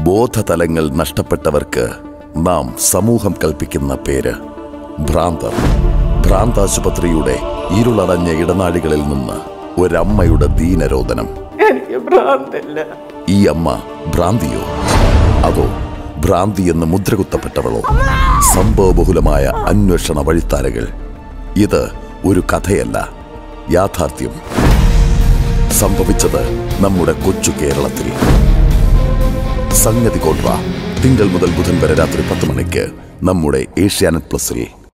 ബോധതലങ്ങൾ നഷ്ടപ്പെട്ടവർക്ക് നാം സമൂഹം കൽപ്പിക്കുന്ന പേര് ഭ്രാന്തർ ഭ്രാന്താശുപത്രിയുടെ ഇരുളടഞ്ഞ ഇടനാഴികളിൽ നിന്ന് ഒരമ്മയുടെ ദീനരോദനം എനിക്ക് ഭ്രാന്തില്ല ഈ അമ്മ ഭ്രാന്തിയോ അതോ ഭ്രാന്തി എന്ന് മുദ്രകുത്തപ്പെട്ടവളോ സംഭവബഹുലമായ അന്വേഷണ വഴിത്താരകൾ ഇത് ഒരു കഥയല്ല യാഥാർത്ഥ്യം സംഭവിച്ചത് നമ്മുടെ കൊച്ചു കേരളത്തിൽ സംഗതി കോൺട്ര തിങ്കൾ മുതൽ ബുധൻ വരെ രാത്രി പത്ത് മണിക്ക് നമ്മുടെ ഏഷ്യാനെറ്റ് പ്ലസിൽ